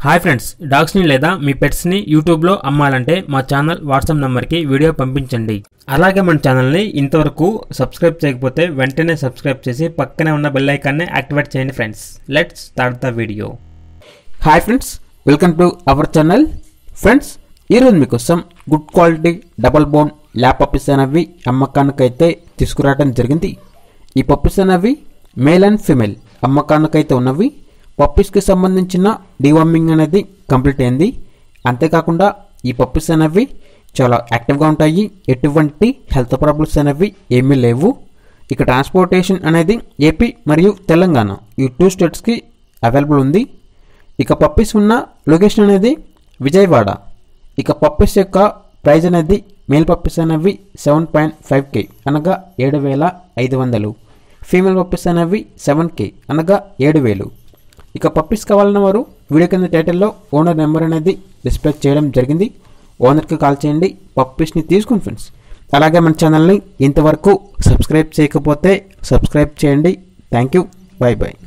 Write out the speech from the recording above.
hi friends డాగ్స్ని లేదా మీ పెట్స్ని యూట్యూబ్లో అమ్మాలంటే మా ఛానల్ వాట్సాప్ నెంబర్కి వీడియో పంపించండి అలాగే మన ఛానల్ని ఇంతవరకు సబ్స్క్రైబ్ చేయకపోతే వెంటనే సబ్స్క్రైబ్ చేసి పక్కనే ఉన్న బెల్ ఐకాన్ని యాక్టివేట్ చేయండి friends let's start the video hi friends welcome to our channel friends ఈరోజు మీకోసం good quality double bone lab puppies అనేవి అమ్మకానికైతే తీసుకురావడం జరిగింది ఈ పప్పీస్ అనేవి మేల్ అండ్ ఫిమేల్ అమ్మకానికైతే ఉన్నవి పప్పీస్కి సంబంధించిన డివార్మింగ్ అనేది కంప్లీట్ అయింది అంతేకాకుండా ఈ పప్పీస్ అనేవి చాలా యాక్టివ్గా ఉంటాయి ఎటువంటి హెల్త్ ప్రాబ్లమ్స్ అనేవి ఏమీ లేవు ఇక ట్రాన్స్పోర్టేషన్ అనేది ఏపీ మరియు తెలంగాణ ఈ టూ స్టేట్స్కి అవైలబుల్ ఉంది ఇక పప్పీస్ ఉన్న లొకేషన్ అనేది విజయవాడ ఇక పప్పీస్ యొక్క ప్రైజ్ అనేది మేల్ పప్పీస్ అనేవి సెవెన్ పాయింట్ ఫైవ్ కే అనగా ఏడు వేల ఐదు వందలు ఫీమేల్ పప్పీస్ అనేవి సెవెన్ కే అనగా ఏడు వేలు ఇక పప్పీస్ కావాలన్న వారు వీడియో కింద టైటిల్లో ఓనర్ నెంబర్ అనేది డిస్ప్లే చేయడం జరిగింది ఓనర్కి కాల్ చేయండి పప్పీస్ని తీసుకోండి ఫ్రెండ్స్ అలాగే మన ఛానల్ని ఇంతవరకు సబ్స్క్రైబ్ చేయకపోతే సబ్స్క్రైబ్ చేయండి థ్యాంక్ యూ బాయ్ బాయ్